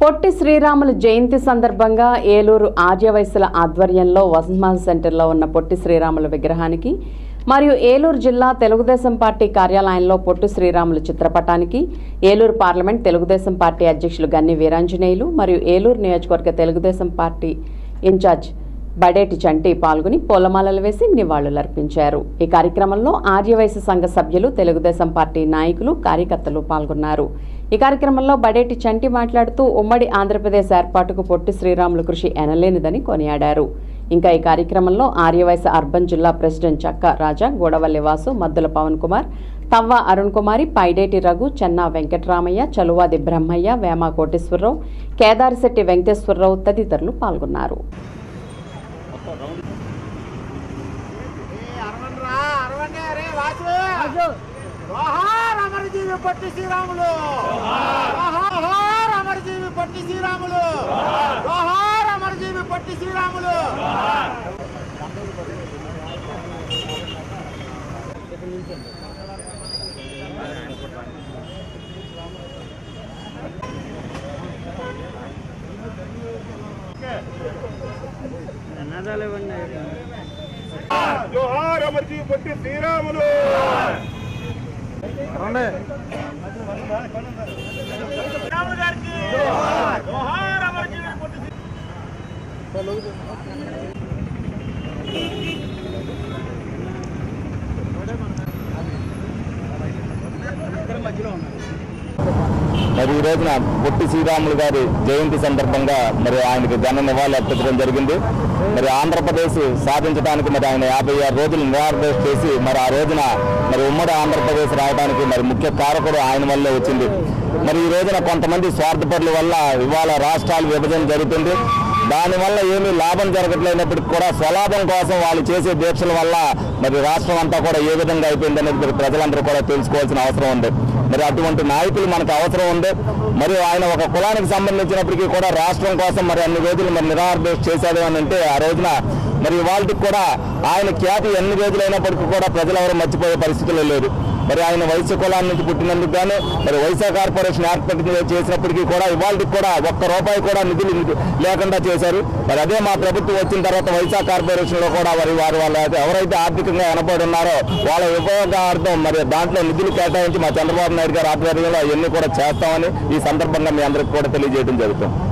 పొట్టి శ్రీరాములు జయంతి సందర్భంగా ఏలూరు ఆర్యవైశ్యుల ఆధ్వర్యంలో వసంతమాన్ సెంటర్లో ఉన్న పొట్టి శ్రీరాములు విగ్రహానికి మరియు ఏలూరు జిల్లా తెలుగుదేశం పార్టీ కార్యాలయంలో పొట్టి శ్రీరాములు చిత్రపటానికి ఏలూరు పార్లమెంట్ తెలుగుదేశం పార్టీ అధ్యక్షులు గన్ని వీరాంజనేయులు మరియు ఏలూరు నియోజకవర్గ తెలుగుదేశం పార్టీ ఇన్ఛార్జ్ బడేటి చంటి పాల్గొని పూలమాలలు వేసి నివాళులర్పించారు ఈ కార్యక్రమంలో ఆర్యవైశ్య సంఘ సభ్యులు తెలుగుదేశం పార్టీ నాయకులు కార్యకర్తలు పాల్గొన్నారు ఈ కార్యక్రమంలో బడేటి చంటి మాట్లాడుతూ ఉమ్మడి ఆంధ్రప్రదేశ్ ఏర్పాటుకు పొట్టి శ్రీరాములు కృషి ఎనలేనిదని కొనియాడారు ఇంకా ఈ కార్యక్రమంలో ఆర్యవైశ్య అర్బన్ జిల్లా ప్రెసిడెంట్ చక్క రాజా గోడవల్లి వాసు మద్దుల పవన్ కుమార్ తవ్వ అరుణ్ కుమారి పైడేటి రఘు చెన్నా వెంకటరామయ్య చలువాది బ్రహ్మయ్య వేమ కోటేశ్వరరావు కేదారిశెట్టి వెంకటేశ్వరరావు తదితరులు పాల్గొన్నారు అరవన్రా అరవన్నే రే వాసు జోహార్ అమరజీవి పట్టి శ్రీరాములు జోహార్ అమరజీవి పట్టి శ్రీరాములు జోహార్ అమరజీవి పట్టి శ్రీరాములు జోహార్ అమర్జీ పొట్టి శ్రీరాములు శ్రీరాములు గారికి జోహార్ అమరజీవి పట్టి శ్రీ- మరి ఈ రోజున పొట్టి శ్రీరాములు గారి జయంతి సందర్భంగా మరి ఆయనకి ఘన నివాళులు అర్పించడం జరిగింది మరి ఆంధ్రప్రదేశ్ సాధించడానికి మరి ఆయన యాభై ఆరు రోజులు నిరాదేశ చేసి మరి ఆ రోజున మరి ఉమ్మడి ఆంధ్రప్రదేశ్ రావడానికి మరి ముఖ్య కారకుడు ఆయన వల్లే వచ్చింది మరి ఈ రోజున కొంతమంది స్వార్థపరుల వల్ల ఇవాళ రాష్ట్రాలు విభజన జరుగుతుంది దానివల్ల ఏమీ లాభం జరగట్లేనప్పటికీ కూడా స్వలాభం కోసం వాళ్ళు చేసే దీక్షల వల్ల మరి రాష్ట్రం అంతా కూడా ఏ విధంగా అయిపోయిందనేది మరి ప్రజలందరూ కూడా తెలుసుకోవాల్సిన అవసరం ఉంది మరి అటువంటి నాయకులు మనకు అవసరం ఉంది మరి ఆయన ఒక కులానికి సంబంధించినప్పటికీ కూడా రాష్ట్రం కోసం మరి అన్ని రోజులు మరి నిరాహార చేశాడు అని అంటే ఆ రోజున మరి వాళ్ళకి కూడా ఆయన ఖ్యాతి ఎన్ని రోజులైనప్పటికీ కూడా ప్రజలు ఎవరు మర్చిపోయే పరిస్థితుల్లో లేదు మరి ఆయన వైశ్య కులాల నుంచి పుట్టినందుకు గాను మరి వైశ్య కార్పొరేషన్ ఏర్పాటు చేసినప్పటికీ కూడా ఇవాళకి కూడా ఒక్క రూపాయి కూడా నిధులు నిధు- లేకుండా చేశారు మరి అదే మా ప్రభుత్వం వచ్చిన తర్వాత వైశా కార్పొరేషన్ లో కూడా మరి వారు వాళ్ళ ఎవరైతే ఆర్థికంగా వెనపడి ఉన్నారో వాళ్ళ ఉపయోగార్థం మరి దాంట్లో నిధులు కేటాయించి మా చంద్రబాబు నాయుడు గారి ఆధ్వర్యంలో అవన్నీ కూడా చేస్తామని ఈ సందర్భంగా మీ అందరికి కూడా తెలియజేయడం జరుగుతుంది